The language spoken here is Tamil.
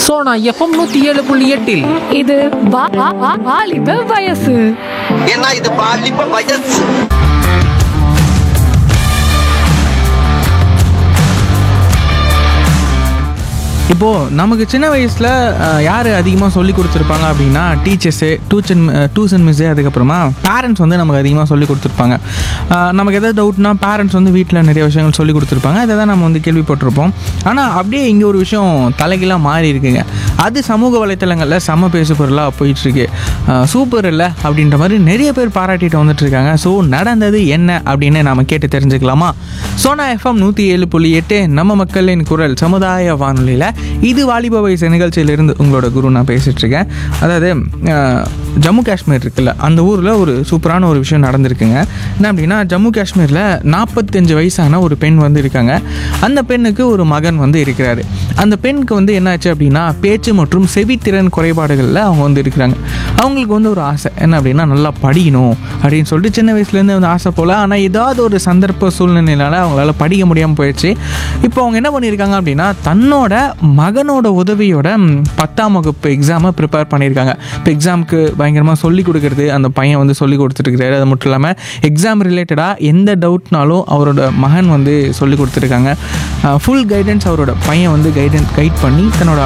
சோனா எஃப்எம் நூத்தி ஏழு புள்ளி எட்டில் இது வா- வா- வா- வாலிப வயசு ஏன்னா இது பாலிப்ப வயசு இப்போது நமக்கு சின்ன வயசில் யார் அதிகமாக சொல்லி கொடுத்துருப்பாங்க அப்படின்னா டீச்சர்ஸு டியூஷன் டியூஷன் மிஸ்ஸு அதுக்கப்புறமா பேரண்ட்ஸ் வந்து நமக்கு அதிகமாக சொல்லி கொடுத்துருப்பாங்க அஹ், நமக்கு எதாவது டவுட்னா பேரண்ட்ஸ் வந்து வீட்டில் நிறைய விஷயங்கள் சொல்லி கொடுத்துருப்பாங்க அதை தான் நம்ம வந்து கேள்விப்பட்டிருப்போம் ஆனால் அப்படியே இங்கே ஒரு விஷயம் தலைகீழாக மாறி இருக்குங்க அது சமூக வலைத்தளங்களில் செம பேசு பொருளாக போயிட்டுருக்கு சூப்பர் இல்லை அப்படின்ற மாதிரி நிறைய பேர் பாராட்டிட்டு வந்துட்டு இருக்காங்க ஸோ நடந்தது என்ன அப்படின்னு நாம கேட்டு தெரிஞ்சுக்கலாமா சோனா எஃப்எம் நூற்றி ஏழு புள்ளி எட்டு நம்ம மக்களின் குரல் சமுதாய வானொலியில் இது வாலிப வயசு நிகழ்ச்சியிலிருந்து உங்களோட குரு நான் பேசிட்டு இருக்கேன் அதாவது அஹ், ஜம்மு காஷ்மீர் இருக்குல்ல அந்த ஊரில் ஒரு சூப்பரான ஒரு விஷயம் நடந்திருக்குங்க என்ன அப்படின்னா ஜம்மு காஷ்மீரில் நாற்பத்தஞ்சு வயசான ஒரு பெண் வந்து இருக்காங்க அந்த பெண்ணுக்கு ஒரு மகன் வந்து இருக்கிறாரு அந்த பெண்ணுக்கு வந்து என்னாச்சு அப்படின்னா பேச்சு மற்றும் செவித்திறன் குறைபாடுகளில் அவங்க வந்து இருக்கிறாங்க அவங்களுக்கு வந்து ஒரு ஆசை என்ன அப்படின்னா நல்லா படிக்கணும் அப்படின்னு சொல்லிட்டு சின்ன வயசுலேருந்து வந்து ஆசை போல் ஆனால் ஏதாவது ஒரு சந்தர்ப்ப சூழ்நிலையினால அவங்களால படிக்க முடியாமல் போயிடுச்சு இப்போ அவங்க என்ன பண்ணியிருக்காங்க அப்படின்னா தன்னோட மகனோட உதவியோட ம், பத்தாம் வகுப்பு எக்ஸாமை ப்ரிப்பேர் பண்ணியிருக்காங்க இப்போ எக்ஸாமுக்கு பயங்கரமாக சொல்லி கொடுக்குறது அந்த பையன் வந்து சொல்லி கொடுத்துருக்காரு அது மட்டும் இல்லாமல் எக்ஸாம் ரிலேட்டடாக எந்த டவுட்னாலும் அவரோட மகன் வந்து சொல்லி கொடுத்துருக்காங்க ஃபுல் கைடன்ஸ் அவரோட பையன் வந்து கைடன்ஸ் கைட் பண்ணி தன்னோட